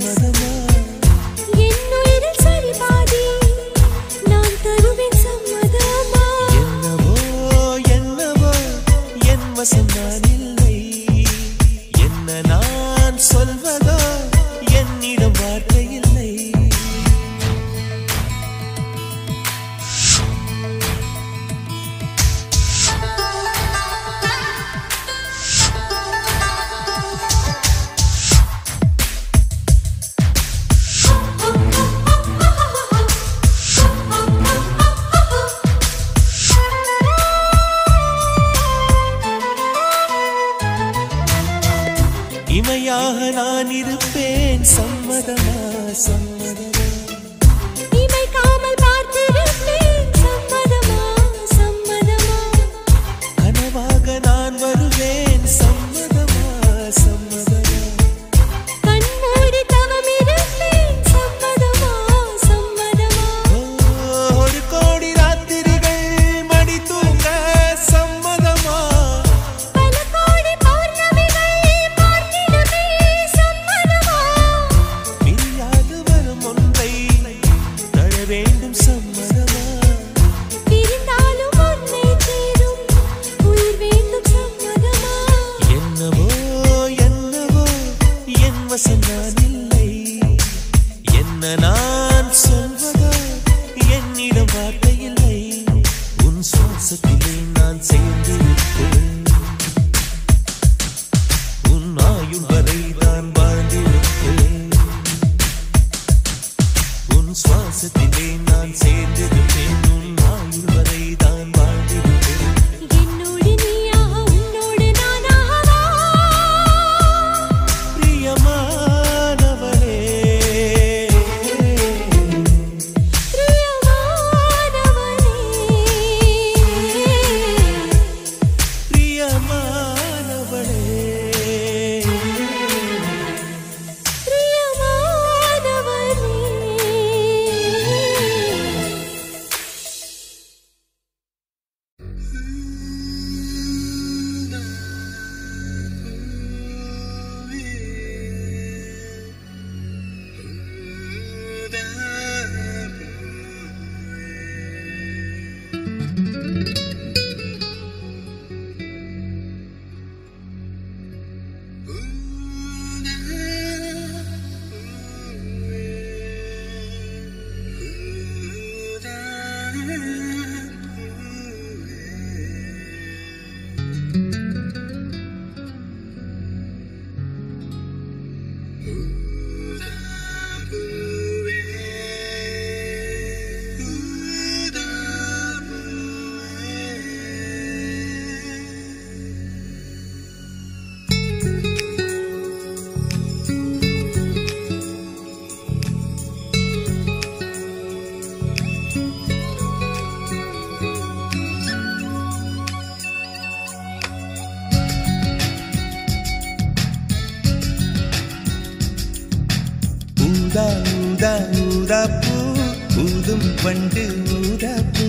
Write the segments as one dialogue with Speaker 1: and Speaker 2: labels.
Speaker 1: சம்மதமா
Speaker 2: என் உயிரில் சரி பாதி நான் தருவேன் சம்மதமா
Speaker 1: என்னவோ என்னவோ என் வசம் நான் இல்லை என்ன நான் சொல்வதோ என்னிடம் வார்த்தை இல்லை இமையாக நான் இருப்பேன் சம்மதமா சம்மதமா
Speaker 2: இமைக்காமல் பார்த்திருப்பேன் சம்மதமா சம்மதமா
Speaker 1: கனவாக நான் வருவேன் சம்மதமா சம்மதமா
Speaker 2: கண்மூடி தவம் இருப்பேன் சம்மதமா சம்மதமா
Speaker 1: ஒரு கோடி ராத்திரிகள் மடி தூங்க சம்மதமா
Speaker 2: பல கோடி பௌர்ணமிகள் பார்த்திடுமே சம்மதமா
Speaker 1: பிரியாது வரும் ஒன்றை தர வேண்டும் சம்மதமா
Speaker 2: பிரிந்தாலும் உன்னை தேடும் உயிர் வேண்டும் சம்மதமா
Speaker 1: என்னவோ என்னவோ என் வசம் நான் இல்லை என்ன நான் சொல்வதோ என்னிடம் வார்த்தை இல்லை உன் சுவாசத்திலே நான் சேர்ந்திருப்பேன் உன் ஆயுள் வரை நான் வாழ்ந்திருப்பேன் உன் சுவாசத்திலே நான் சேர்ந்திருப்பேன் உன் ஆயுள் வரை தான் வாழ்ந்திருப்பேன்
Speaker 2: என்னோடு நீயாக உன்னோடு நானாகவா
Speaker 1: பிரியமானவளே
Speaker 2: பிரியமானவனே
Speaker 1: பிரியமானவளே
Speaker 2: பிரியமானவனே
Speaker 1: ஊதா ஊதா ஊதா பூ ஊதும் பண்டு ஊதா பூ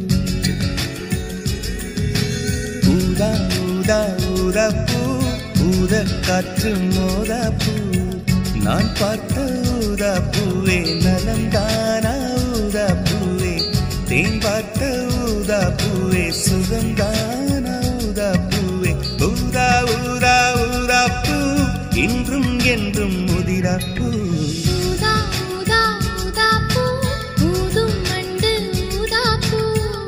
Speaker 1: ஊதா ஊதா ஊதா பூ ஊத காற்று மோதா பூ நான் பார்த்த ஊதா பூவே நலந்தானா ஊதா பூவே தேன் பார்த்த ஊதா பூவே சுகந்தானா ஊதா பூவே ஊதா ஊதா ஊதா பூ இன்றும் என்றும் முதிரா பூ
Speaker 2: ஊதா ஊதா ஊதா பூ ஊதும் மண்டு ஊதா பூ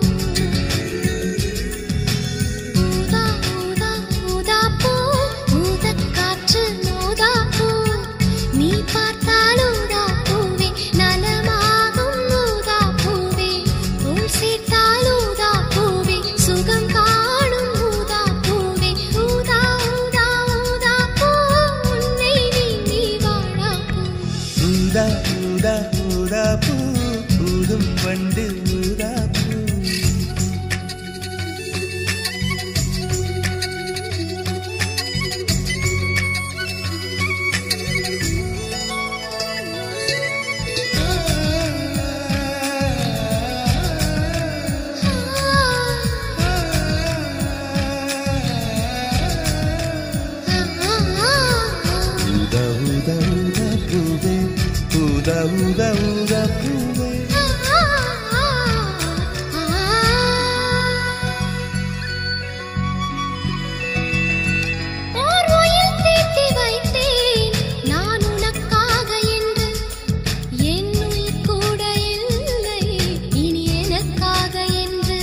Speaker 2: ஊதா ஊதா ஊதா பூ ஊதக் காற்று ஊதா பூ நீ பார்த்தால் ஊதா பூவே நலமாகும் ஊதா பூவே உள் சேர்த்தால் ஊதா பூவே சுகம் காணும் ஊதா பூவே ஊதா ஊதா ஊதா பூ உன்னை நீங்கி வாழா பூ
Speaker 1: ஊதா ஊதா ஊதா பூ ஊதும் பண்டு ஊதா பூ ஊதா ஊதா ஊதா பூவே ஊதா ஊதா ஊதா பூவே
Speaker 2: ஓர் உயில் தீட்டி வைத்தேன் நான் உனக்காக என்று என் உயிர் கூட இல்லை இனி எனக்காக என்று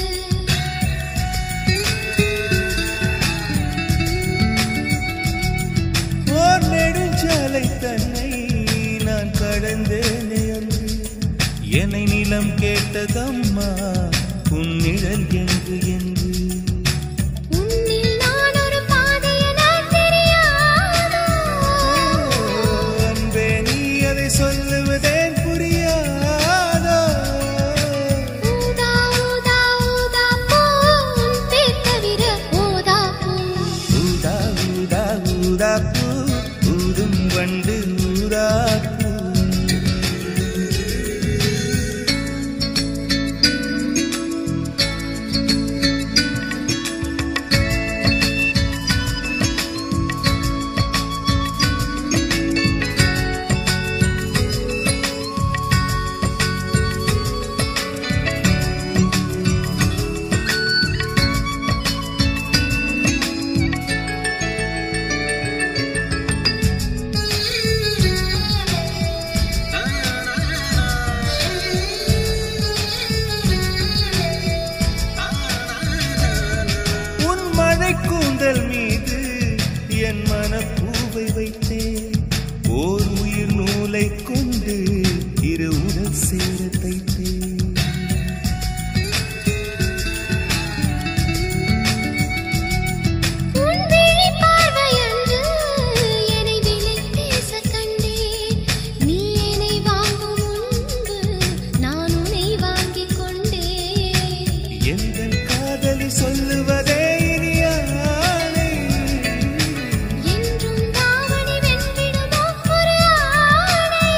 Speaker 1: ஓர் நெடுஞ்சாலை தன்னை நான் கடந்தேனே அன்று என்னை நிலம் கேட்டதம்மா உன் நிழல் என்று என்று
Speaker 2: உன்னில் நான் ஒரு பாதை என தெரியாதோ
Speaker 1: அன்பே நீ அதை சொல்லுவதேன் புரியாதோ
Speaker 2: ஊதா ஊதா ஊதா பூ உன் பேர் தவிர ஊதா பூ
Speaker 1: ஊதா ஊதா ஊதா பூ ஊதும் வண்டு ஊதா பூ உன் மழை கூந்தல் மீது என் மனப்பூவை வைத்தேன் ஓர் உயிர் நூலை கொண்டு இரு உடல் சேர தைத்தேன்
Speaker 2: உன் விழி பார்வையன்று என்னை விலை பேச கண்டேன் நீ என்னை வாங்கும் முன்பு நான் உன்னை வாங்கிக் கொண்டேன்
Speaker 1: எங்கள் காதலி சொல்லுவதே இனியானை
Speaker 2: என்றும் தாவணி வென்றிடுமோ ஒரு ஆணை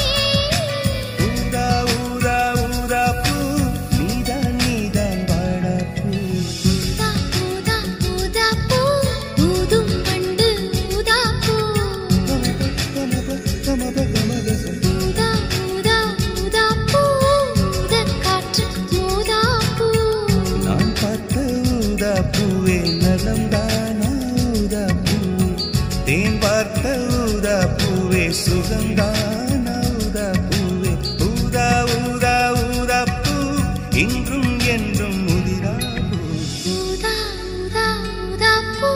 Speaker 1: ஊதா ஊதா ஊதா பூ நீதான் நீதான் வாடா பூ
Speaker 2: ஊதா ஊதா ஊதா பூ ஊதும் வண்டு ஊதா பூ
Speaker 1: கமப கமப கமப கமப
Speaker 2: ஊதா ஊதா ஊதா பூ ஊதக் காற்று ஊதா பூ
Speaker 1: நான் பார்த்த ஊதா பூவே நலம்தானா ஊதா பூவே தேன் பார்த்த ஊதா பூவே சுகந்தானா ஊதா பூவே ஊதா ஊதா ஊதா பூ இன்றும் என்றும் முதிரா பூ
Speaker 2: ஊதா ஊதா ஊதா பூ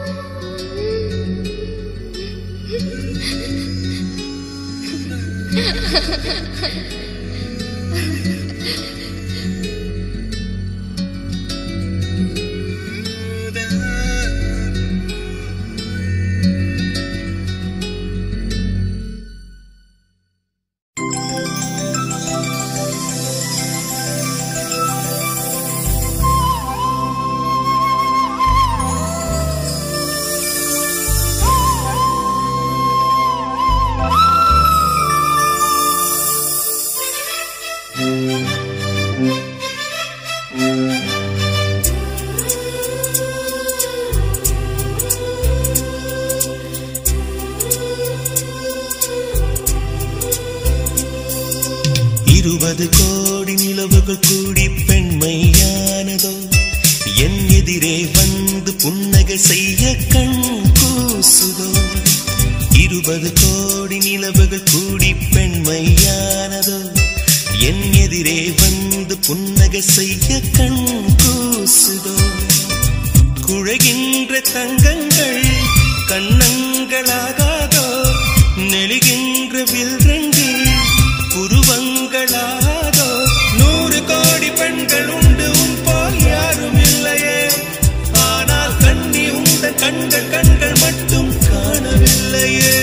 Speaker 1: இருபது கோடி நிலவுகள் கூடி பெண்மையானதோ என் எதிரே வந்து புன்னகை செய்ய கண் கூசுதோ இருபது கோடி நிலவுகள் கூடி பெண்மையானதோ என் எதிரே வந்து புன்னகை செய்ய கண் கூசுதோ குழைகின்ற தங்கங்கள் கண்ணங்களாகாதோ நெளிகின்ற வில்ரங்கு புருவங்களாதோ நூறு கோடி பெண்கள் உண்டு உன் போல் யாரும் இல்லையே ஆனால் கண்ணி உந்த கண்கள் கண்கள் மட்டும் காணவில்லையே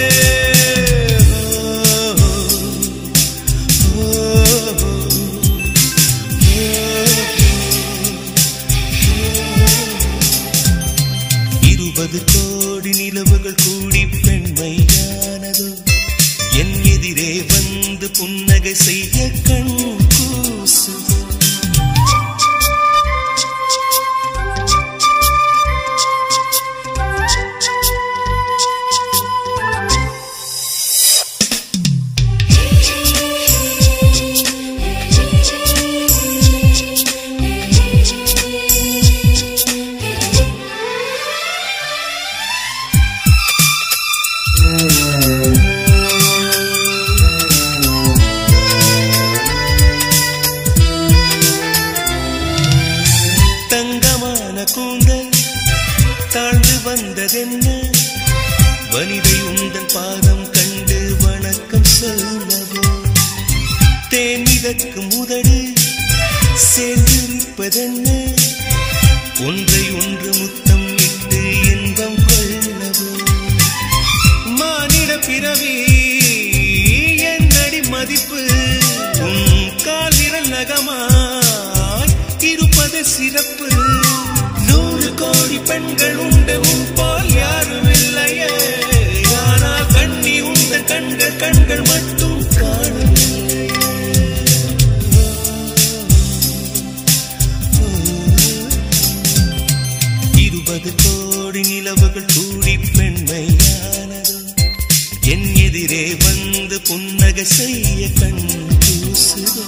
Speaker 1: ஓ, ஓ, ஓ, இருபது கோடி நிலவுகள் கூடி பெண்மையானதோ என் எதிரே வந்து புன்னகை செய்ய கண் கூசுதோ
Speaker 2: Hey, hey,
Speaker 1: மிதக்கும் உதடு சேர்ந்திருப்பதென்ன ஒன்றை ஒன்று முத்தம் இட்டு இன்பம் கொள்ளவோ மானிட பிறவி என்னடி மதிப்பு உன் கால் விரல் நகமாய் இருப்பது சிறப்பு நூறு கோடி பெண்கள் உண்டு உன் போல் யாரும் இல்லையே ஆனால் கண்ணி உந்த கண்கள் கண்கள் மட்டும் காணவில்லையே இருபது கோடி நிலவுகள் கூடி பெண்மையானதோ என் எதிரே வந்து புன்னகை செய்ய கண் கூசுதோ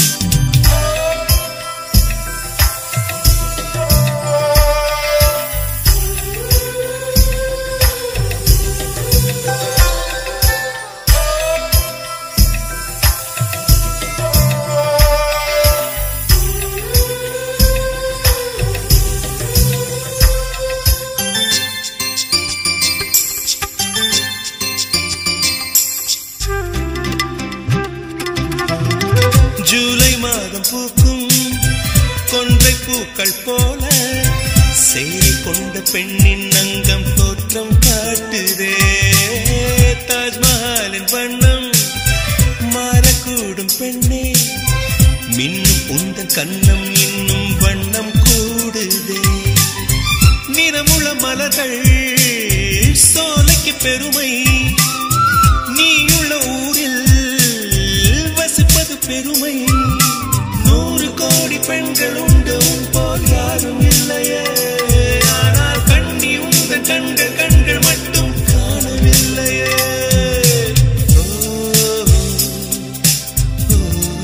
Speaker 1: ஜூலை மாதம் பூக்கும் கொன்றை பூக்கள் போல சேரி கொண்ட பெண்ணின் அங்கம் தோற்றம் காட்டுதே தாஜ்மஹாலின் வண்ணம் மாறக்கூடும் பெண்ணே மின்னும் உந்தன் கண்ணம் இன்னும் வண்ணம் கூடுதே நிறமுள்ள மலர்கள் சோலைக்கு பெருமை நீயுள்ள ஊரில் வசிப்பது பெருமை நூறு கோடி பெண்கள் உண்டு உன் போல் யாரும் இல்லையே ஆனால் கண்ணி உந்த கண்கள் கண்கள் மட்டும் காணவில்லையே ஓ, ஓ,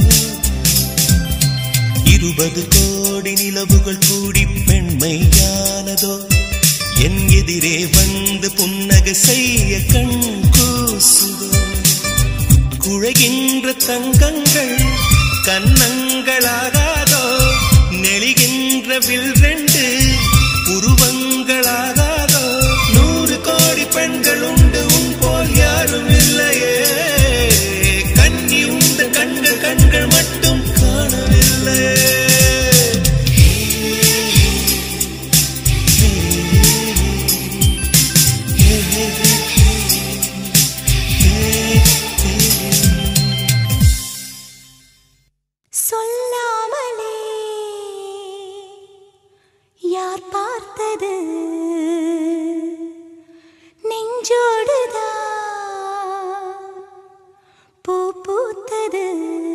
Speaker 1: இருபது கோடி நிலவுகள் கூடி பெண்மையானதோ என் எதிரே வந்து புன்னகை செய்ய கண் கூசுதோ குழைகின்ற தங்கங்கள் கன்னங்களாகாதோ நெளிகின்ற வில் ரெண்டு உருவங்களாகாதோ நூறு கோடி பெண்கள் உண்டு உன் போல் யாரும் இல்லையே கண்ணி உண்டு கண்கள் கண்கள் மட்டும் காணவில்லையே
Speaker 2: சொல்லாமலே யார் பார்த்தது நெஞ்சோடுதான் பூ பூத்தது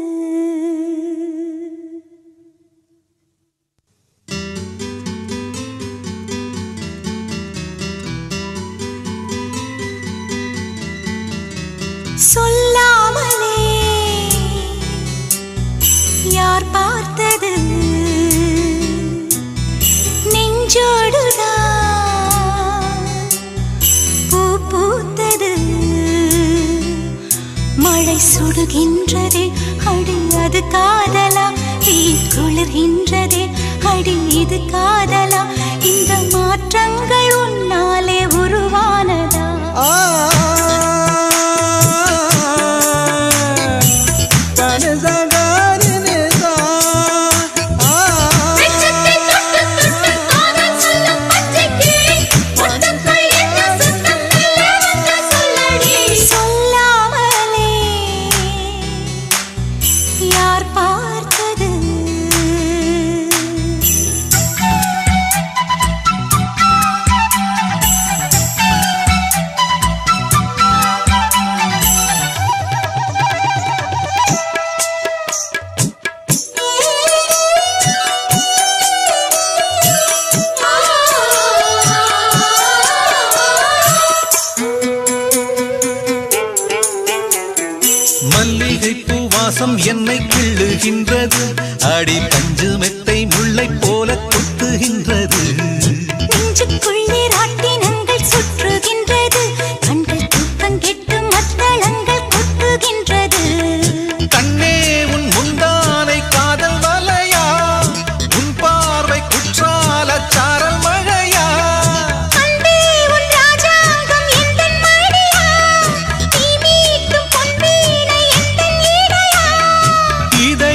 Speaker 2: சொல்லாமலே யார் பார்த்தது நெஞ்சோடுதான் பூ பூத்தது மழை சுடுகின்றதே அடி அது காதலா தீ குளிர்கின்றதே அடி இது காதலா இந்த மாற்றங்கள் உன்னாலே உருவானதா வெச்சத்தை தொட்டு தொட்டு காதல் சொல்லும் பச்சைக்கு முத்தங்கள் என்ன சுத்தம் இல்லைன்னு சொல்லடி சொல்லாமலே யார் பார்த்தது
Speaker 3: மல்லிகை பூ வாசம் என்னை கிள்ளுகின்றது அடி பஞ்சு மெத்தை முல்லை போல கொத்துகின்றது
Speaker 2: நெஞ்சுக்குள்ளே ராட்டினங்கள் சுற்றுகின்றது கண்கள் தூக்கம் கெட்டு மத்தளங்கள் கொட்டுகின்றது
Speaker 3: கண்ணே உன் முந்தானை காதல் வலையா உன் பார்வை குற்றால சாரல் மழையா
Speaker 2: அன்பே உன் ராஜாங்கம் எந்தன் மடியா நீ மீட்டும் பொன்வீணை எந்தன் இடையா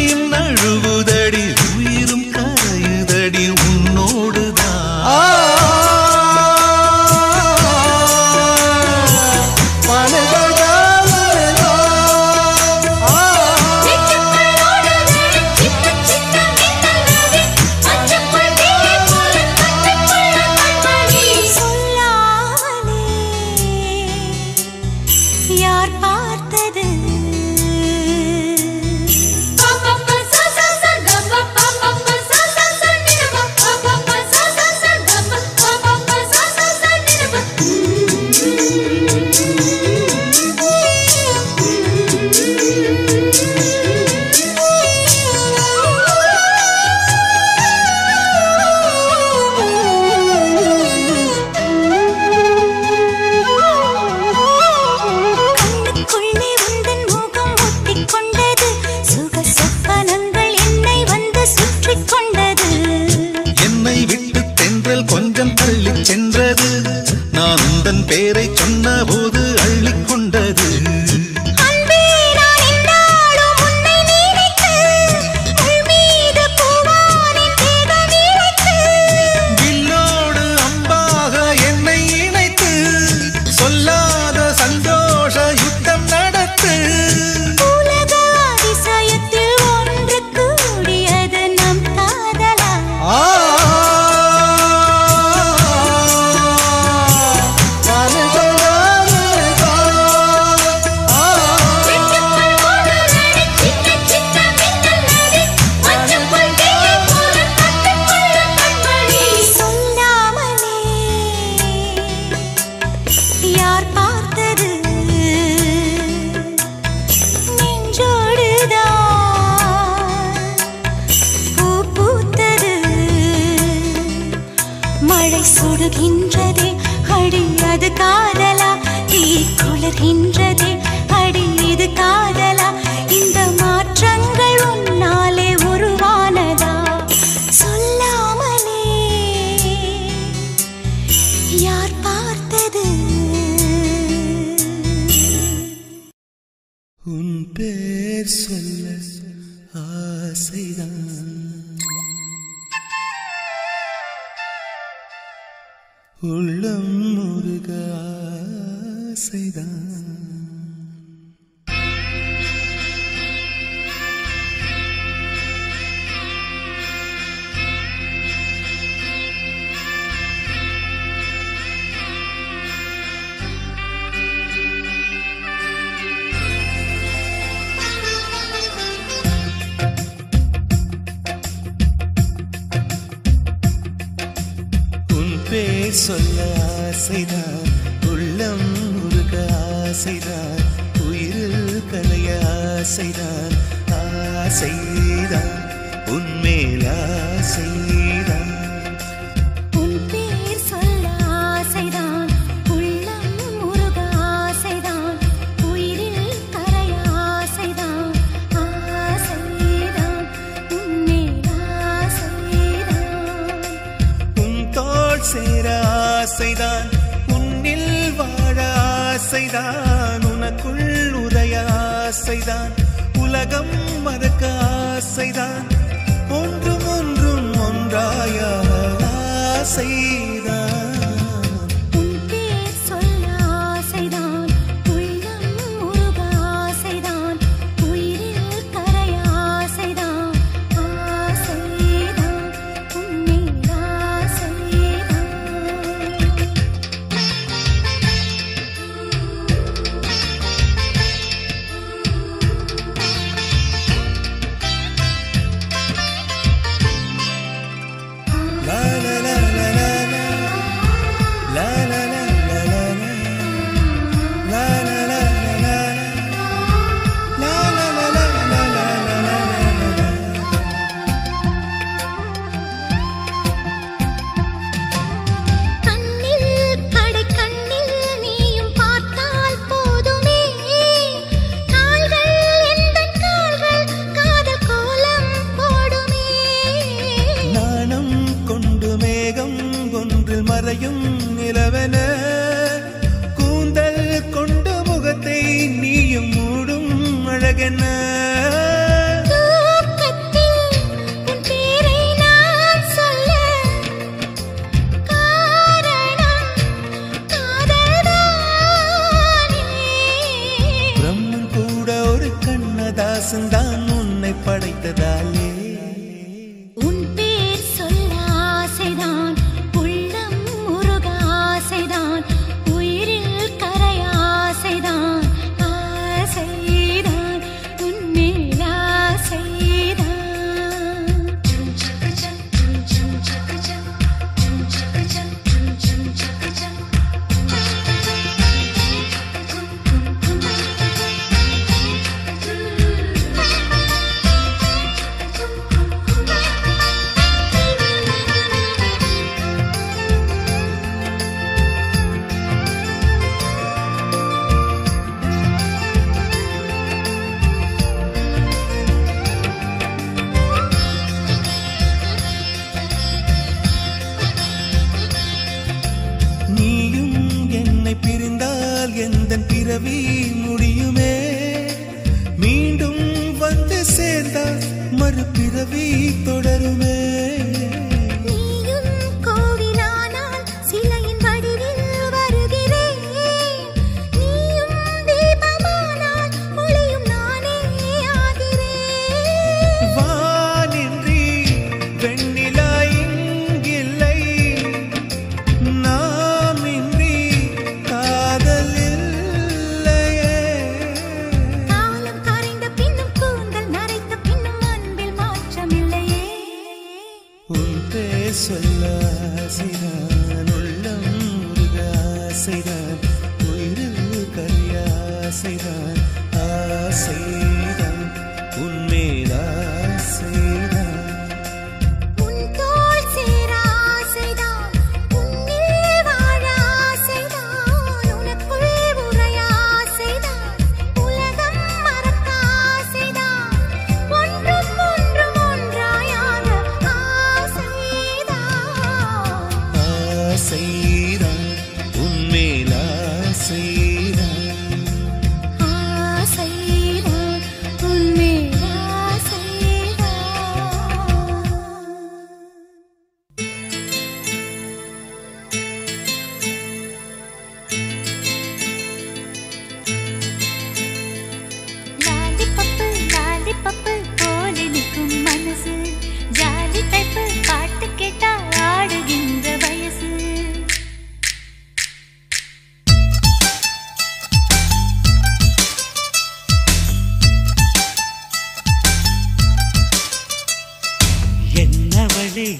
Speaker 4: மலர்கின்றதே அடி இது காதலா இந்த மாற்றங்கள் உன்னாலே உருவானதா சொல்லாமலே யார் பார்த்தது
Speaker 1: உன் பேர் சொல்ல ஆசைதான் உள்ளம் முருக ஆசைதான் உன் பேர் சொல்ல ஆசைதான் உள்ளம் முருக ஆசைதான் உயிரில் கலைய ஆசைதான் ஆசைதான் உன்மேல் ஆசைதான்
Speaker 4: உன் பேர் சொல்ல ஆசைதான் உள்ளம் முருக ஆசைதான் உயிரில் கரைய ஆசைதான் ஆசைதான் உன்மேல் ஆசைதான்
Speaker 1: உன் தோள் சேர ஆசைதான் உன்னில் வாழ ஆசைதான் உனக்குள் உரைய ஆசைதான் உலகம் மறக்க ஆசைதான் ஒன்றும் ஒன்றும் ஒன்றாய ஆசைதான்
Speaker 4: உன் பேர் சொல்ல ஆசைதான் உள்ளம் முருக ஆசைதான் உயிரில் கரைய ஆசைதான் ஆசைதான் உன்மேல் ஆசைதான்
Speaker 1: La la la la la la. La la la la la la. La la la la la la. La la la la la la la la la.
Speaker 4: கண்ணில் கடை கண்ணில் நீயும் பார்த்தால் போதுமே கால்கள் எந்தன் கால்கள் காதல் கோலம் போடுமே
Speaker 1: நாணம் கொண்டு மேகம் ஒன்றில் மறையும் நிலவென கூந்தல் கொண்டு முகத்தை நீயும் மூடும் அழகென
Speaker 4: தூக்கத்தில் உன் பேரை நான் சொல்ல காரணம் காதல்தானே
Speaker 1: பிரம்மன் கூட ஒரு கண்ணதாசன் தான் உன்னை படைத்ததாலே
Speaker 4: உன் பேர் சொல்ல ஆசைதான் உள்ளம் முருக ஆசைதான் உயிரில் கரைய ஆசைதான் ஆசைதான் உன்மேல்
Speaker 1: நீயும் என்னை பிரிந்தால் எந்த பிறவி முடியுமே மீண்டும் வந்து சேர்ந்தால் மறுபிறவி தொடருமே
Speaker 4: நீயும் கோவிலானால் சிலையின் வடிவில் வருகிறேன் நீயும் தீபமானால் ஒளியும் நானே ஆகிறேன்
Speaker 1: வானின்றி வெண்ணிலா இங்கில்லை நாமின்றி காதல் இல்லையே
Speaker 4: காலம் கரைந்த பின்னும் கூந்தல் நரைத்த பின்னும் அன்பில் மாற்றமில்லையே
Speaker 1: உன் பேர் சொல்ல ஆசைதான் உள்ளம் முருக ஆசைதான் உயிரில் கரிய ஆசைதான் ஆசைதான் உன்மேல் ஆசைதான்
Speaker 4: உன் தோள் சேர ஆசைதான் உன்னில் வாழ ஆசைதான் உனக்குள் உறைய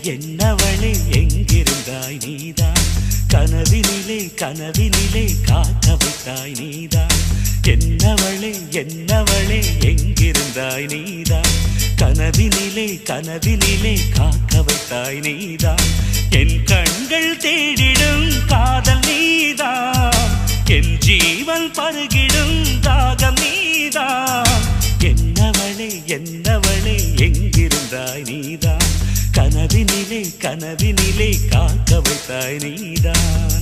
Speaker 1: என்னவளே எங்கிருந்தாய் நீதான் கனவினிலே கனவினிலே காக்க வைத்தாய் நீதான் என்னவளே என்னவளே எங்கிருந்தாய் நீதான் கனவினிலே கனவினிலே காக்க வைத்தாய் நீதான் என் கண்கள் தேடிடும் காதல் நீதான் என் ஜீவன் பருகிடும் தாகம் நீதான் என்னவளே என்னவளே எங்கிருந்தாய் நீதான் கனவினிலே கனவினிலே காக்க வைத்தாய் நீதான்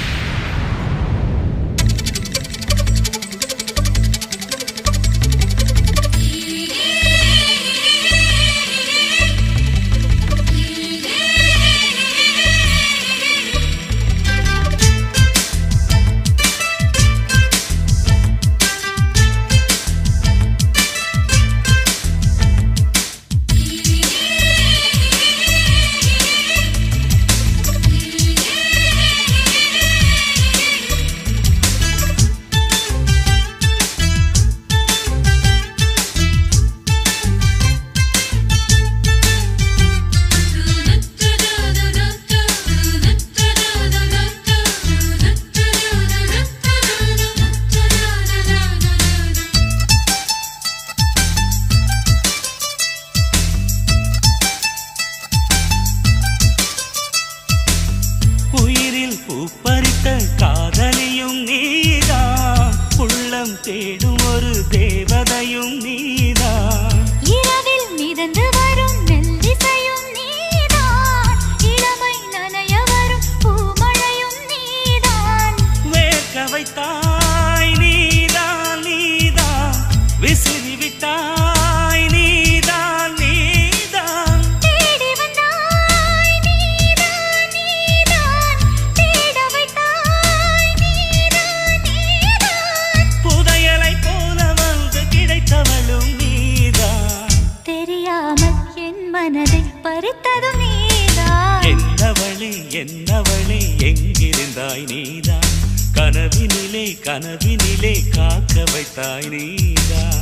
Speaker 1: உயிரில் பூப்பறித்த காதலியும் நீதான் உள்ளம் தேடும் ஒரு தேவதையும் நீதான்
Speaker 4: இரவில் மிதந்து வரும் மெல்லிசையும் நீதான் இளமை நனைய வரும் பூமழையும் நீதான்
Speaker 1: வேர்க்க வைத்தாய் நீதான் நீதான் விசிறி விட்டாய் நீதான் நீதான்
Speaker 4: தேடி வந்தாய் நீதான் நீதான் தேட வைத்தாய் நீதான் நீதான்
Speaker 1: புதையலை போல வந்து கிடைத்தவளும் நீதான்
Speaker 4: தெரியாமல் என் மனதை பறித்ததும் நீதான்
Speaker 1: என்னவளே என்னவளே எங்கிருந்தாய் நீதான் கனவினிலே கனவினிலே காக்க வைத்தாய் நீதான்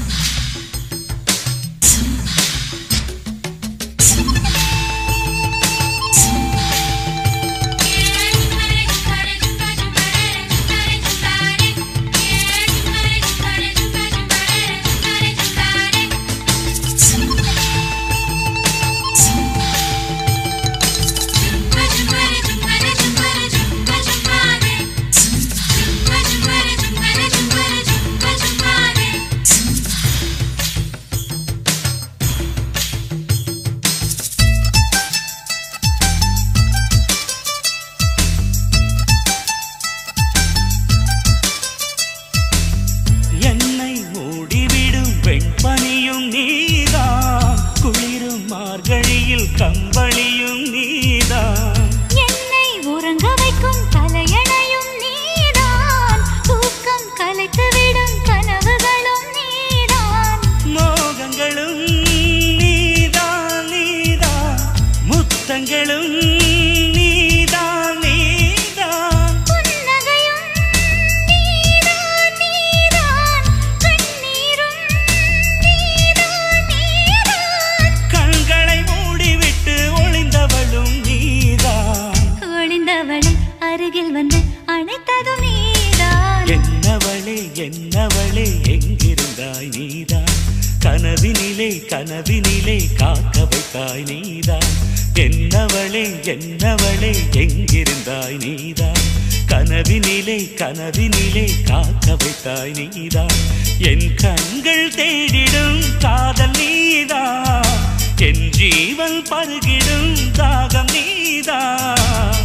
Speaker 1: என்னை மூடிவிடும் வெண்பனியும் நீதான் குளிரும் மார்கழியில் கம்பளியும் நீதான்
Speaker 4: என்னை உறங்க வைக்கும் தலையணையும் நீதான் தூக்கம் கலைத்துவிடும் கனவுகளும் நீதான்
Speaker 1: மோகங்களும் நீதான் நீதான் முத்தங்களும் நீதான் நீதான்
Speaker 4: புன்னகையும் நீதான் நீதான் கண்ணீரும் நீதான் நீதான்
Speaker 1: கண்களை மூடிவிட்டு ஒளிந்தவளும் நீதான்
Speaker 4: ஒளிந்தவளை அருகில் வந்து அணைத்ததும் நீதான்
Speaker 1: என்னவளே என்னவளே எங்கிருந்தாய் நீதான் கனவினிலே கனவினிலே காக்க வைத்தாய் நீதான் என்னவளே என்னவளே எங்கிருந்தாய் நீதான் கனவினிலே கனவினிலே காக்க வைத்தாய் நீதான் என் கண்கள் தேடிடும் காதல் நீதான் என் ஜீவன் பருகிடும் தாகம் நீதான்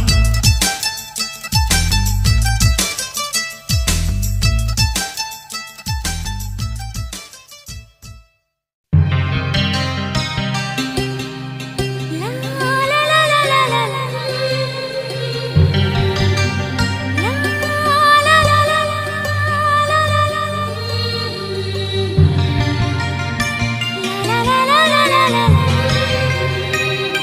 Speaker 4: லா லா லா லா லா லா லா லா லா லா லா லா லா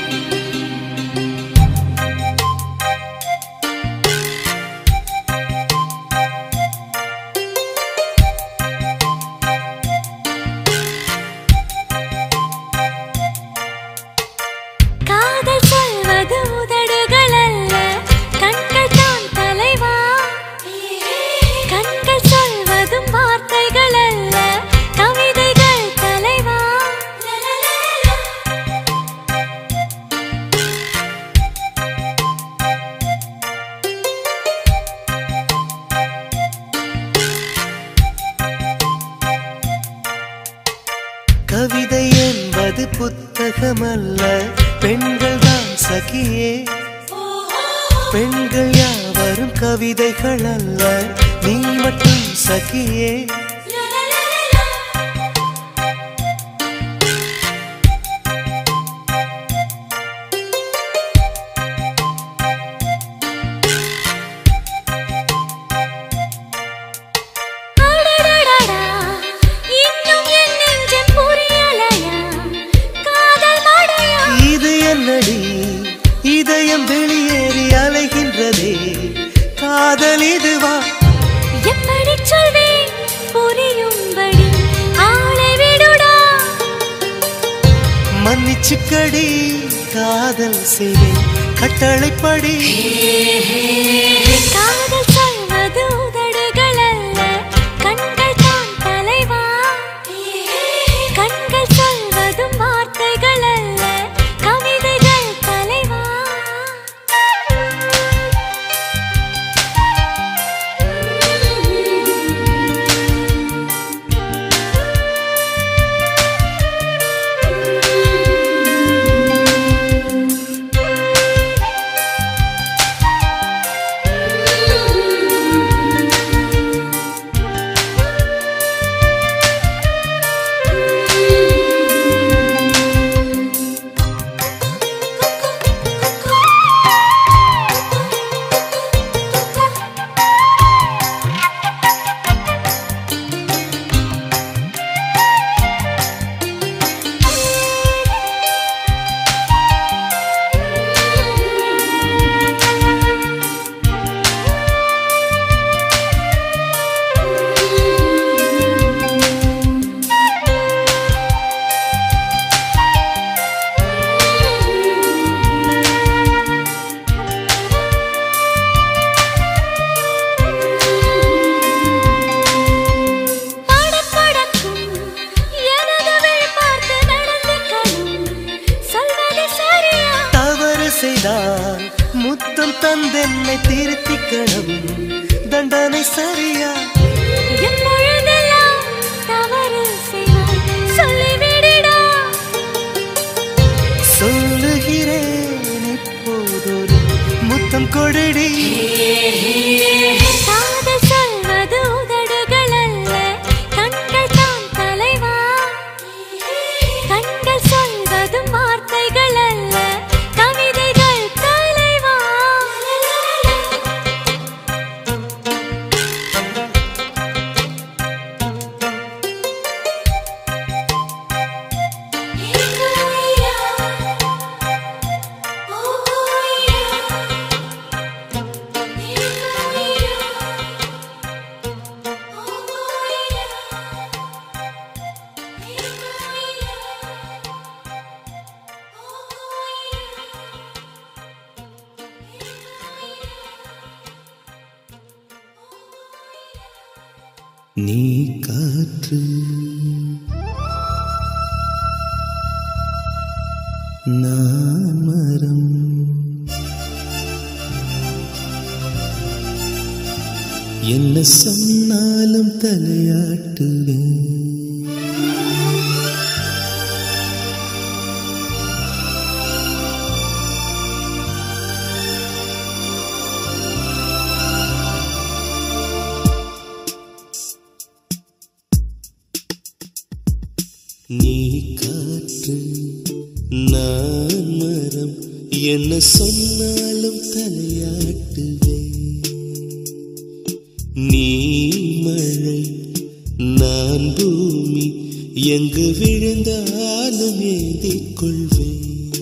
Speaker 1: கவிதை என்பது புத்தகமல்ல பெண்கள் தான் சகியே பெண்கள் யாவரும் கவிதைகள் அல்ல நீ மட்டும் சகியே
Speaker 4: அடடடடா, இன்னும் என் நெஞ்சம் புரியலையா? காதல் மழையா?
Speaker 1: இது என்னடி இதயம் வெளியேறி அலைகின்றதே காதல் இதுவா
Speaker 4: எப்படிச் சொல்வேன் புரியும்படி ஆளை விடுடா.
Speaker 1: மன்னிச்சுக்கடி காதல் செய்வேன் கட்டளைப்படி
Speaker 4: காதல் சொல்வது உதடுகள் அல்ல, கண்கள் தான் தலைவா. கண்கள் சொல்வதும் வார்த்தைகள் அல்ல, கவிதைகள் தலைவா படபடக்கும் எனது விழி பார்த்து நடந்துக்கணும். சொல்வது சரியா?
Speaker 1: தவறு செய்தால் முத்தம் தந்தென்னை திருத்திக்கணும் தண்டனை சரியா
Speaker 4: எப்பொழுதெல்லாம் தவறு செய்வாய் சொல்லிவிடுடா.
Speaker 1: சொல்லுகிறேன் இப்போதொரு முத்தம் கொடடி
Speaker 4: காதல் சொல்வது உதடுகள் அல்ல, கண்கள் தான் தலைவா. கண்கள் சொல்வதும் வார்த்தைகள் அல்ல, கவிதைகள் தலைவா
Speaker 1: நீ காற்று நான் மரம் என்ன சொன்னாலும் தலையாட்டுவேன் நீ காற்று நான் மரம் என்ன சொன்னாலும் தலையாட்டுவே நீ மழை நான் பூமி எங்கு விழுந்தாலும் ஏந்திக் கொள்வேன்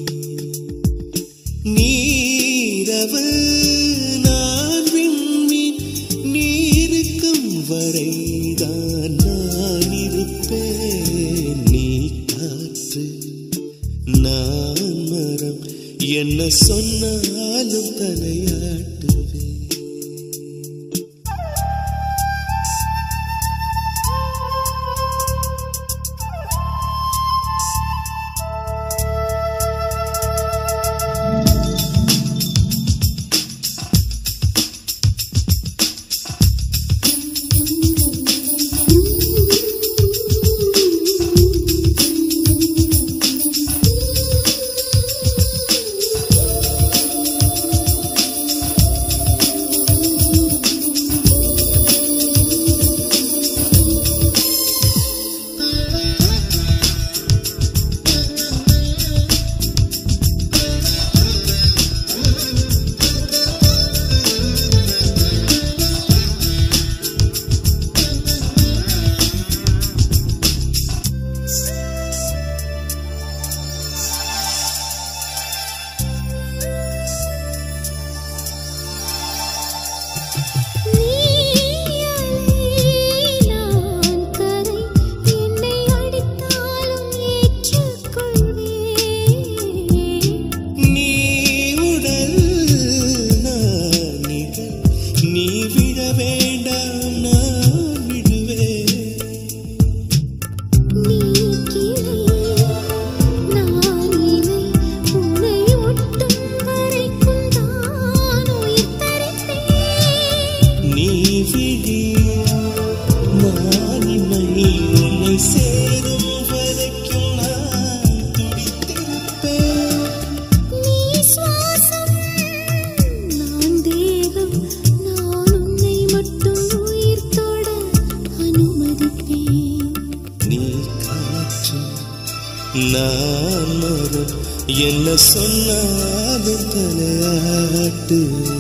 Speaker 1: நீரவு நான் விண்மீன் நீருக்கும் வரைதான் நான் இருப்பேன் நீ காற்று நான் மரம் என்ன சொன்னாலும் தலையாட்டுவேன்
Speaker 2: Thank you.
Speaker 1: நான் மரம் என்ன சொன்னாலும் தலையாட்டு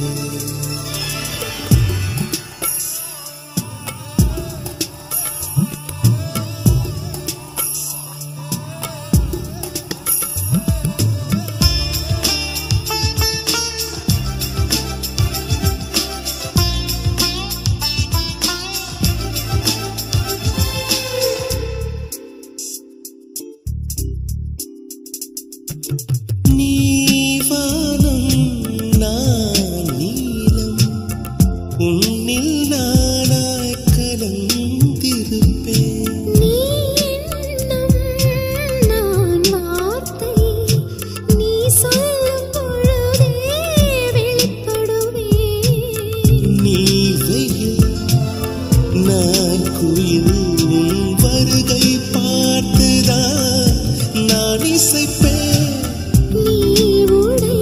Speaker 1: நீ வானம் நான் நீலம் உன்னில் நானாய் கலந்திருப்பேன்
Speaker 2: நீ எண்ணம் நான் வார்த்தை நீ சொல்லும் பொழுதே வெளிப்படுவேன்
Speaker 1: நீ வெயில் நான் குயில் உன் வருகை பார்த்துதான் நான் இசைப்பேன்
Speaker 2: நீ உடை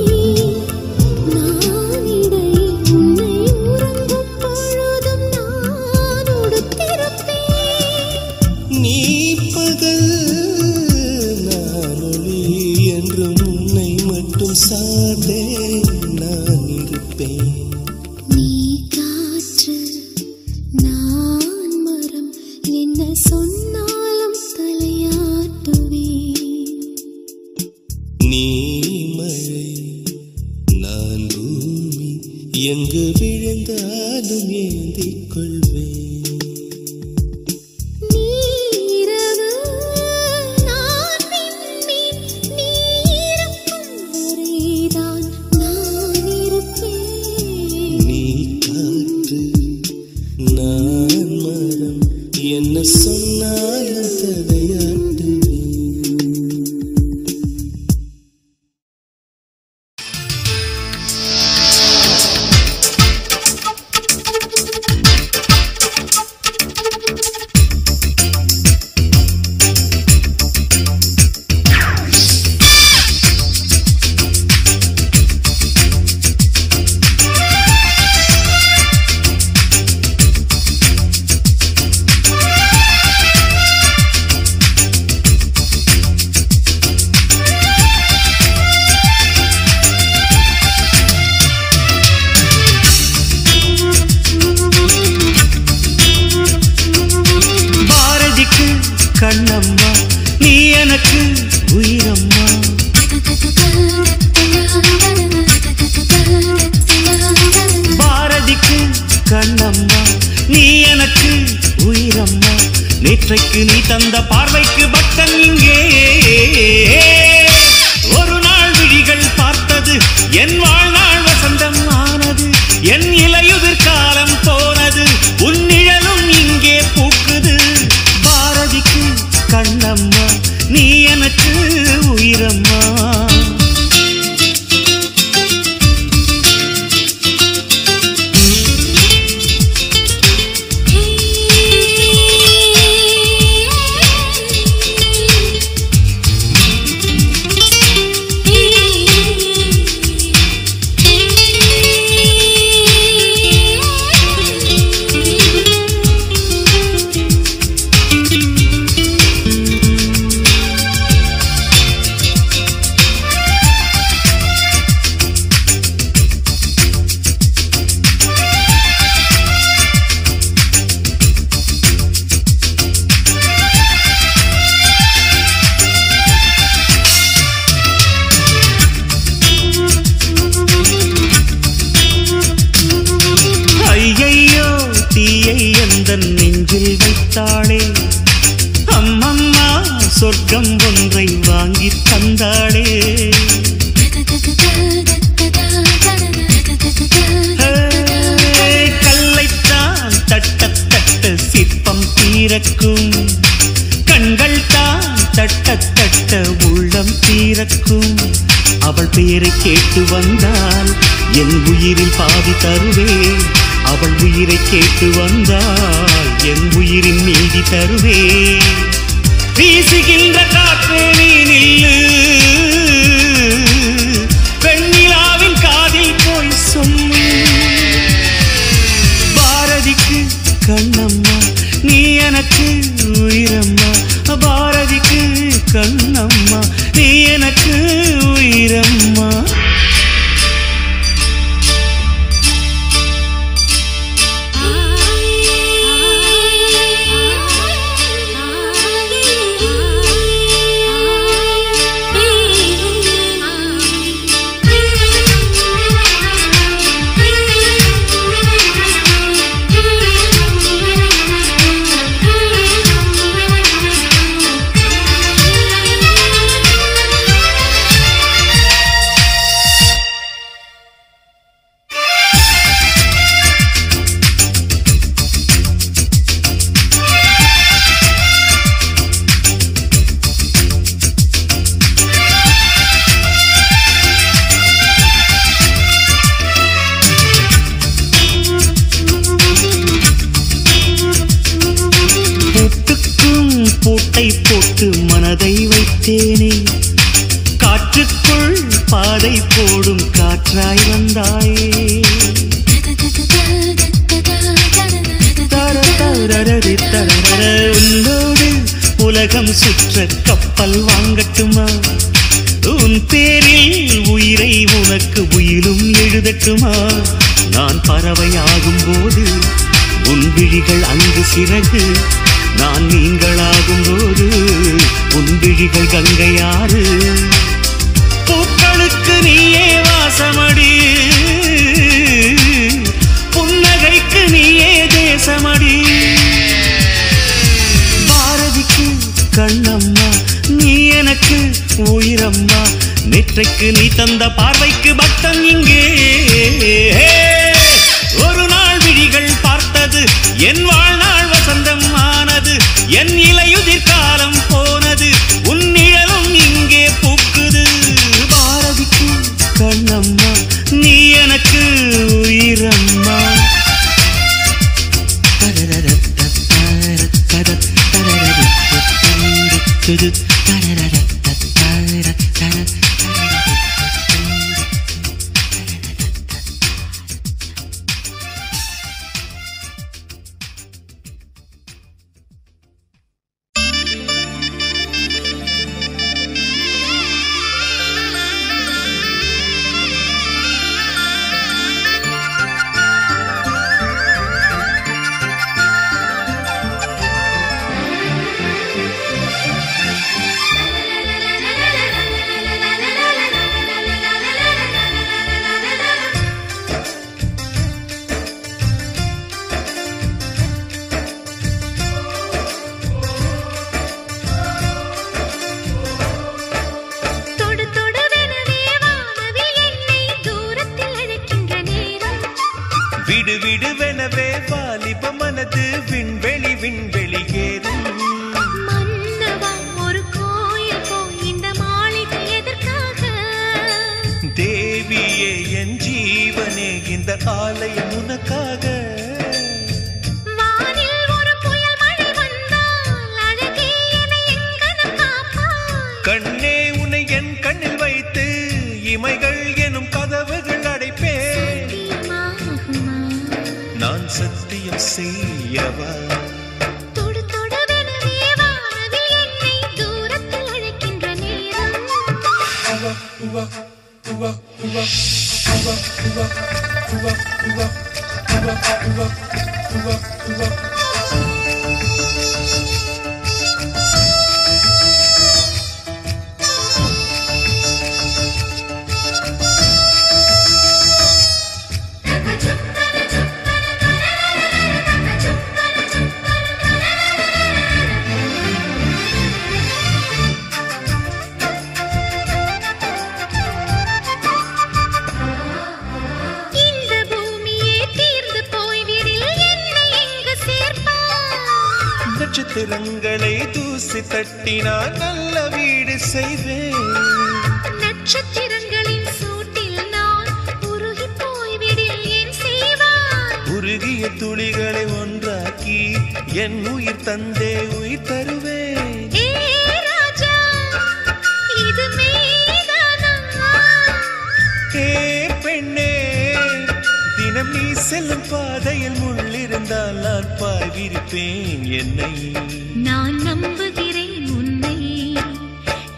Speaker 2: நான் இடை உன்னை உறங்கும் பொழுதும் நான் உடுத்திருப்பேன்
Speaker 1: நீ பகல் நான் ஒளி என்றும் உன்னை மட்டும் சார்ந்தே நான் இருப்பேன்
Speaker 2: நீ காற்று நான் மரம் என்ன சொன்னாலும் தலையாட்டுவேன்
Speaker 1: நீ மழை நான் பூமி எங்கு விழுந்தாலும் ஏந்திக் கொள்வேன்
Speaker 2: நீரவு நான் விண்மீன் நீ இருக்கும் வரைதான் நான் இருப்பேன்
Speaker 1: நீ காற்று நான் மரம் என்ன சொன்னாலும் தலையாட்டுவேன்
Speaker 3: பாரதிக்கு கண்ணம்மா நீ எனக்கு உயிரம்மா பாரதிக்கு கண்ணம்மா நீ எனக்கு உயிரம்மா நேற்றைக்கு நீ தந்த பார்வைக்கு பக்தன் இங்கே ஒரு நாள் விழிகள் பார்த்தது என் வாழ்நாள் வசந்தம் ஆனது என் இலையுதிர் காலம் போனது உன் நிழலும் இங்கே பூக்குது பாரதிக்கு கண்ணம்மா நீ எனக்கு உயிரம்மா ஐயையோ தீயை எந்த நெஞ்சில் வைத்தாளே அம்மம்மா சொர்க்கம் ஒன்றை வாங்கி தந்தாளே ஹே, கல்லைத்தான் தட்ட தட்ட சிற்பம் தீரக்கும் கண்கள் தான் தட்ட தட்ட உள்ளம் தீரக்கும் அவள் பெயரை கேட்டு வந்தால் என் உயிரில் பாதி தருவேன் அவள் உயிரை கேட்டு வந்தால் என் உயிரின் மீதி தருவேன் வீசுகின்ற காற்றே நீ நில்லு வெண்ணிலாவின் காதில் போய் சொல்லு பாரதிக்கு கண்ணம்மா நீ எனக்கு உயிரம்மா பாரதிக்கு கண் கண்ணம்மா நீ எனக்கு உயிரம்மா பூட்டுக்கும் பூட்டை போட்டு மனதை வைத்தேனே காற்றுக்குள் பாதை போடும் காற்றாய் வந்தாயே தர தரரரி தரரர. உன்னோடு உலகம் சுற்ற கப்பல் வாங்கட்டுமா உன் பேரில் உயிரை உனக்கு உயிரும் எழுதட்டுமா நான் பறவையாகும் போது உன் விழிகள் அங்கு சிறகு நான் நீங்களாகும் போது உன் விழிகள் கங்கையாறு பூக்களுக்கு நீயே வாசமடி புன்னகைக்கு நீயே தேசமடி பாரதிக்கு கண்ணம்மா நீ எனக்கு உயிரம்மா நெற்றைக்கு நீ தந்த பார்வைக்கு பட்டம் இங்கே ஒரு நாள் விழிகள் பார்த்தது என் வாழ்நாள் வசந்தம் ஆனது என் இலையுதிர் காலம் போனது உன் நிழலும் இங்கே பூக்குது பாரதிக்கு கண்ணம்மா நீ எனக்கு உயிரம்மா
Speaker 4: தொடு தொடுவெனவே வானவில் என்னை தூரத்தில் அழைக்கின்ற நேரம்
Speaker 1: விடு விடுவெனவே வாலிப மனது விண்வெளி விண்வெளி ஏறும்
Speaker 4: மன்னவா ஒரு கோயில் போய் இந்த மாளிகை எதற்காக
Speaker 1: தேவியே என் ஜீவனே இந்த ஆலயம் உனக்காக
Speaker 4: வானில் ஒரு புயல் மழை வந்தால் அழகே என்னை எங்கனம் காப்பாய்
Speaker 1: கண்ணே உன்னை என் கண்ணில் வைத்து இமைகள் எனும் கதவுகள் அடைப்பேன்
Speaker 4: தீமாகுமா
Speaker 1: நான் சத்தியம் செய்யவா
Speaker 4: தொடு தொடுவெனவே வானவில் என்னை தூரத்தில் அழைக்கின்ற நேரம் இந்த பூமியே தீர்ந்து போய்விடில் என்னை எங்கு சேர்ப்பாய்
Speaker 1: நட்சத்திரங்களை தூசி தட்டினால் நல்ல வீடு செய்வேன்
Speaker 4: நட்சத்திரங்களின் சூட்டில் நான் உருகி போய்விடில் என் செய்வாய்
Speaker 1: உருகிய துளிகளை ஒன்றாக்கி என் உயிர் தந்தே உயிர் தருவேன்
Speaker 4: ஏ ராஜா இது மெய்தானா
Speaker 1: ஏ பெண்ணே தினம் நீ செல்லும் பாதையில் முள்ளிருந்தால் நான் பாய்விருப்பேன் என்னை
Speaker 4: நான் நம்புகிறேன் உன்னை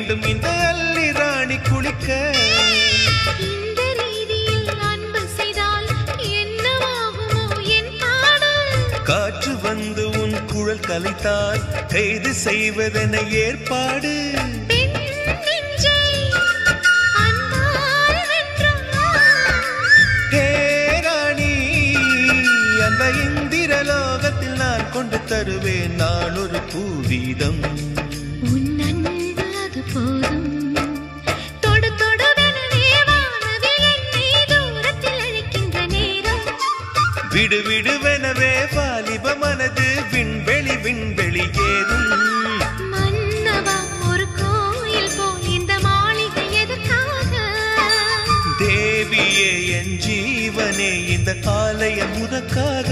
Speaker 1: வேண்டும் இந்த அல்லி ராணி குளிக்க
Speaker 2: இந்த ரீதியில் அன்பு செய்தால் என்னவாகுமோ என் பாடல்
Speaker 1: காற்று வந்து உன் குழல் கலைத்தால் கைது செய்வதென ஏற்பாடு
Speaker 2: பெண் நெஞ்சை அன்பால் வென்றார்
Speaker 1: ஹே ராணி அந்த இந்திர லோகத்தில் நான் கொண்டு தருவேன் நான் ஒரு பூவீதம்
Speaker 2: உன் அன்பு அது போதும் தொடு தொடுவெனவே வானவில் என்னை தூரத்தில் அழைக்கின்ற நேரம்
Speaker 1: விடு விடுவெனவே வாலிப மனது விண்வெளி விண்வெளி ஏதும்
Speaker 2: மன்னவா ஒரு கோயில் போல் இந்த மாளிகை எதற்காக
Speaker 1: தேவியே என் ஜீவனே இந்த ஆலயம் உனக்காக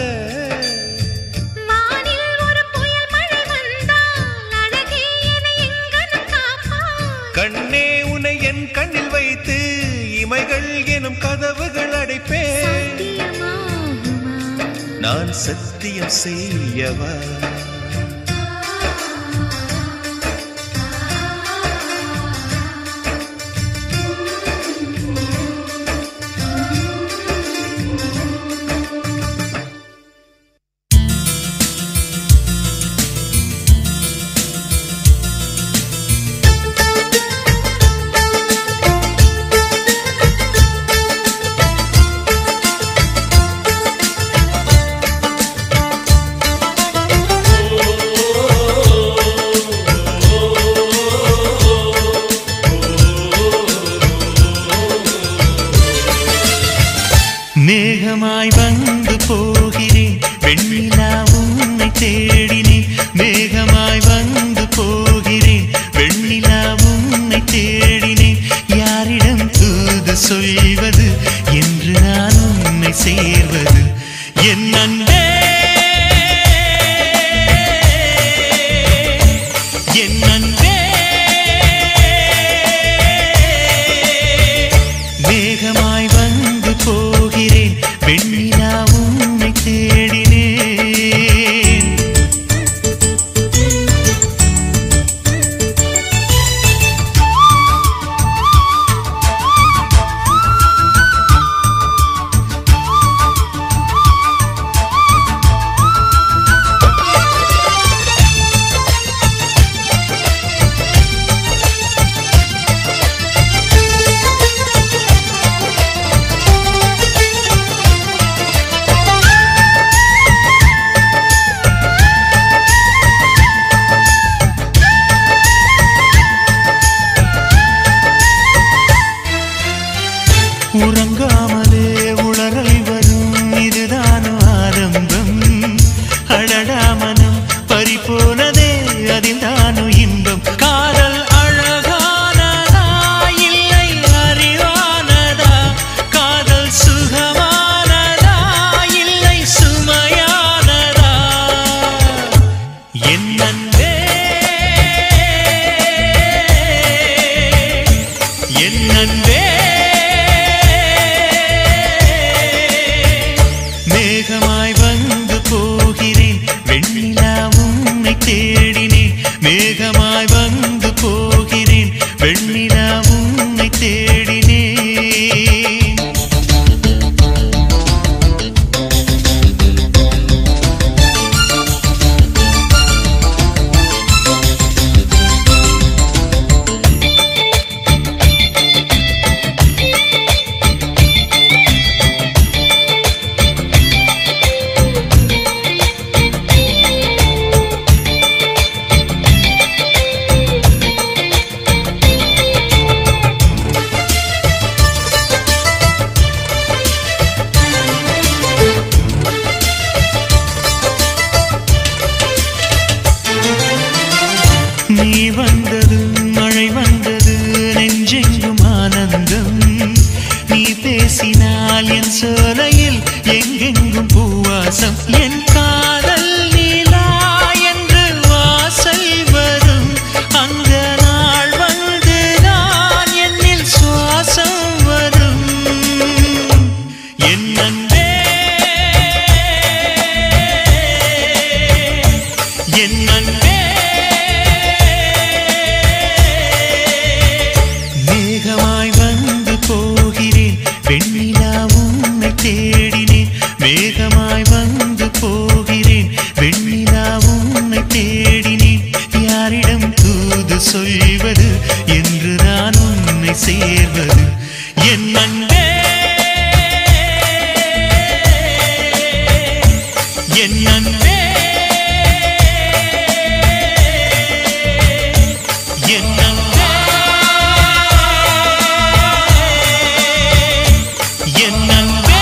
Speaker 2: வானில் ஒரு புயல் மழை வந்தால் அழகே என்னை எங்கனம் காப்பாய்
Speaker 1: கண்ணே உனை என் கண்ணில் வைத்து இமைகள் எனும் கதவுகள் அடைப்பேன்
Speaker 2: சத்தியமாகுமா
Speaker 1: நான் சத்தியம் செய்யவா
Speaker 3: மேகமாய் வந்து போகிறேன் வெண்ணிலா உன்னை தேடினேன் மேகமாய் வந்து போகிறேன் வெண்ணிலா உன்னை தேடினேன் யாரிடம் தூது சொல்வது என்று நான் உன்னை சேர்வது என் அன்பே என் அன்பே மேகமாய் வந்து போகிறேன் வெண்ணிலா உன்னை தேடினேன் உறங்காமலே உளறல் வரும் இதுதான் ஆரம்பம் அழடாமனம் பறிபோனதே அதில் தானோ இன்பம் காதல் அழகானதா இல்லை அறிவானதா காதல் சுகமானதா இல்லை சுமையானதா என் அன்பே என் அன்பே மேகமாய் வந்து போகிறேன் வெண்ணிலா உன்னை தேடினேன் மேகமாய் வந்து போகிறேன் வெண்ணிலா உன்னை தேடினேன்
Speaker 2: ஆ
Speaker 3: சேர்வது என் அன்பே என் அன்பே என் அன்பே என் அன்பே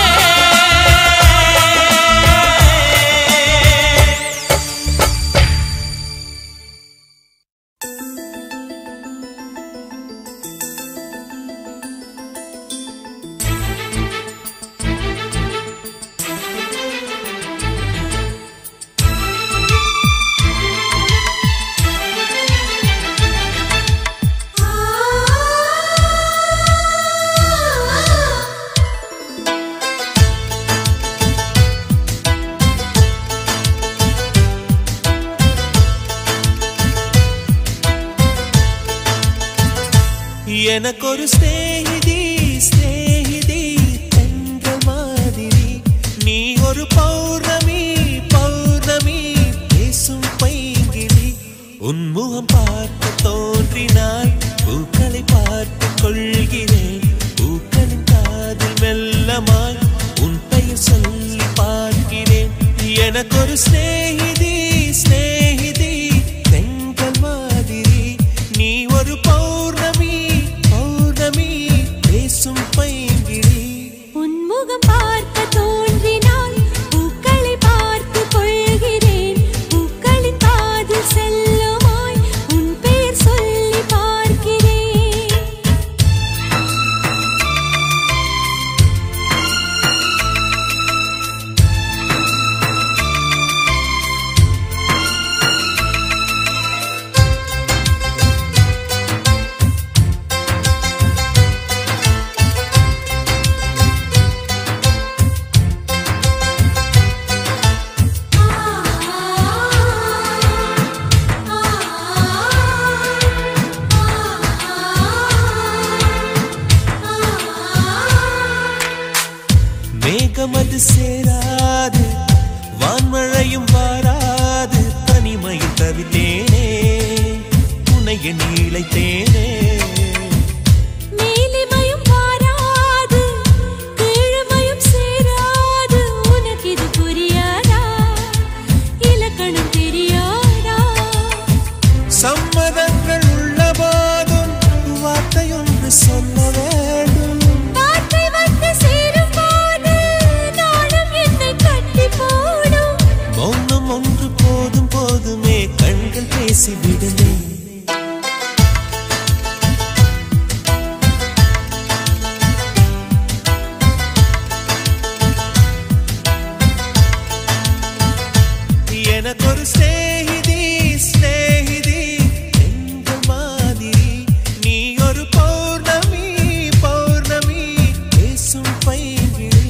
Speaker 1: எனக்கொரு ஸ்நேகிதி ஸ்நேகிதி என்ற மாதிரி நீ ஒரு பௌர்ணமி பௌர்ணமி பேசும் பைங்கிளி உன்முகம் பார்க்க தோன்றினால் பூக்களை பார்த்து கொள்கிறேன் பூக்களின் காதில் மெல்லமாய் உன் பெயர் சொல்லி பார்க்கிறேன் எனக்கொரு ஸ்நேகிதி ஸ்நேகிதி தெங்கள் மாதிரி நீ ஒரு பௌர்ணமி பௌர்ணமி பேசும் பைங்கிளி
Speaker 2: உன்முகம் பார்க்க தோன்றினால் பூக்களை பார்த்து கொள்கிறேன் பூக்களின் காதில் செல்லுமாய் உன் பெயர் சொல்லி பார்க்கிறேன்
Speaker 1: மேகம் அது சேராது வான்மழையும் வாராது தனிமையில் தவித்தேனே உனைய நீளைத்தேனே
Speaker 2: மேலிமையும் வாராது கீழ்மையும் சேராது உனக்கு இது புரியாதா இலக்கணம் தெரியாதா
Speaker 1: சம்மதங்கள் உள்ள போதும் வார்த்தையொன்று சொல்ல வேண்டும்
Speaker 2: வார்த்தை வந்து சேரும் போது நாளும் என்னை கட்டி போடும்
Speaker 1: மௌனம் ஒன்று போதும் போதுமே கண்கள் பேசிவிடுமே எனக்கொரு ஸ்நேகிதி ஸ்நேகிதி என்ற மாதிரி நீ ஒரு பௌர்ணமி பௌர்ணமி பேசும் பைங்கிழி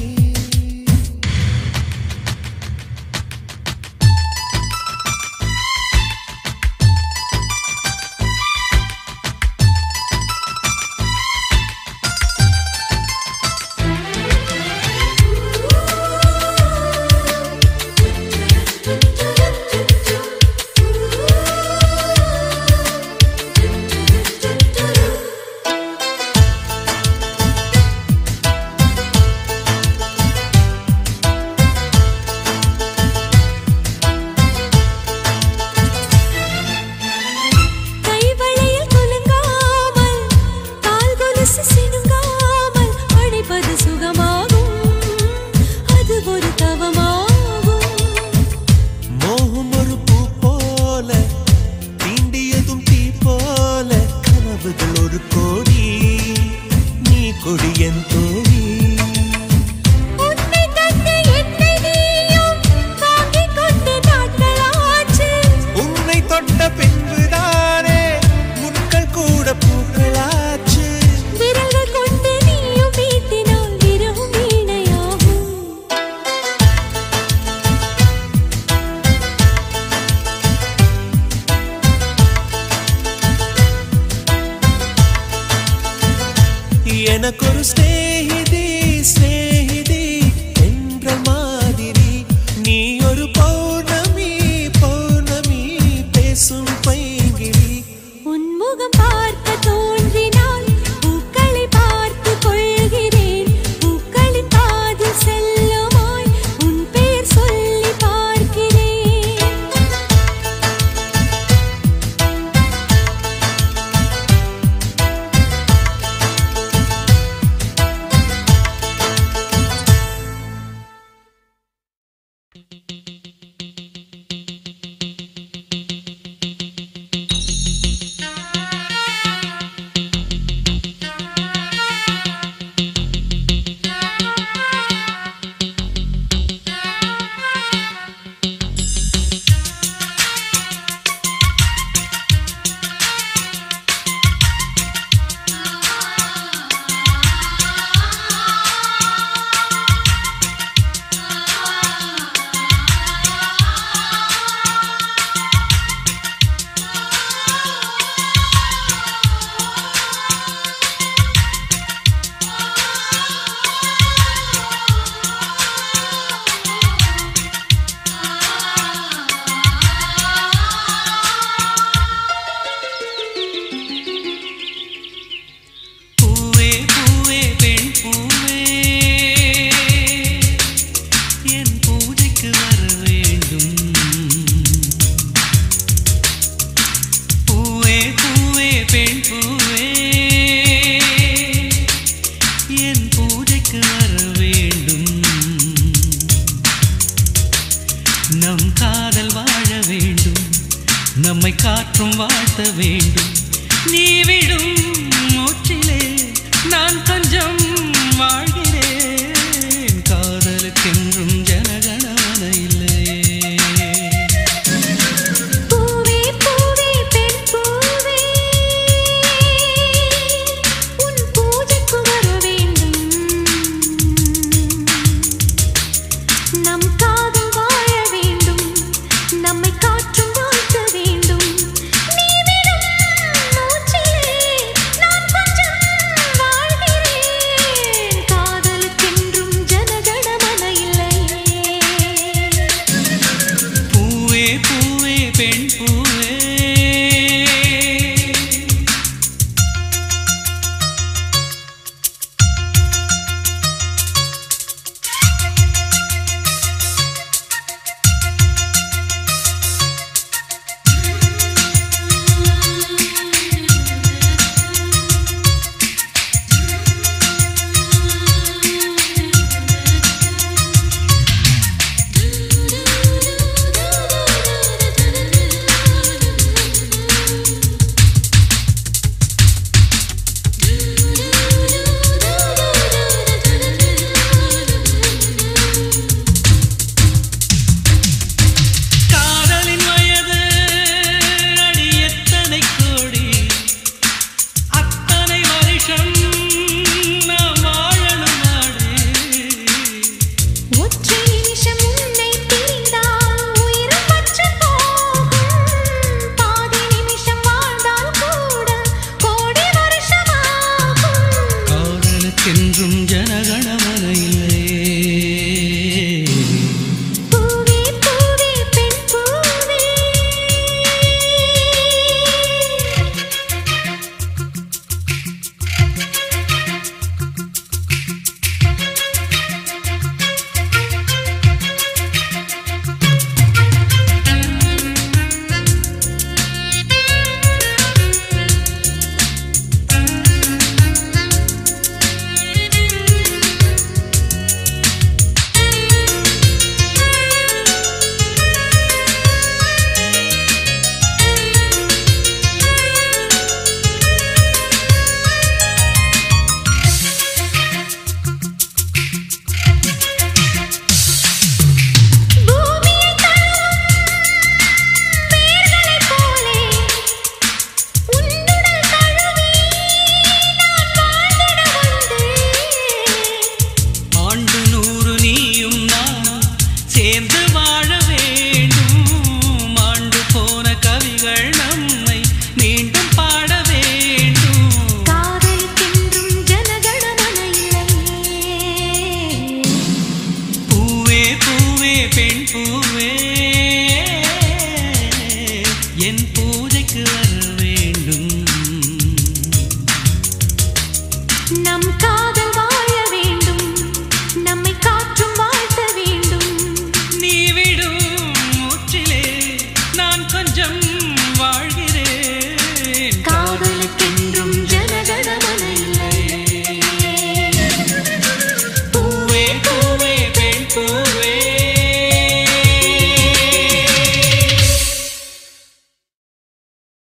Speaker 2: கைவளையில் குலுங்காமல் கால் கொலுசு சினுங்காமல் அழைப்பது சுகமாகும் அது ஒரு தவமாகும்
Speaker 1: மோகம் ஒரு பூ போல தீண்டியதும் தீ போல கனவுகள் ஒரு கோடி நீ கொடி என் தோழி
Speaker 2: உன்னை தந்து என்னை நீயும் வாங்கிக் கொண்டு நாட்களாச்சு
Speaker 1: உன்னை தொட்ட பின்புதானே முட்கள் கூட பூக்களாச்சு
Speaker 2: விரல்கள் கொண்டு நீயும் வீட்டினால் விரவும் வீணையாகும்
Speaker 1: எனக்கொரு ஸ்நேகிதி ஸ்நேகிதி என்ற மாதிரி நீ ஒரு பௌர்ணமி பௌர்ணமி பேசும் பைங்கிளி
Speaker 2: உன்முகம் பார்க்க தோன்றினால் பூக்களை
Speaker 4: நம் காதல்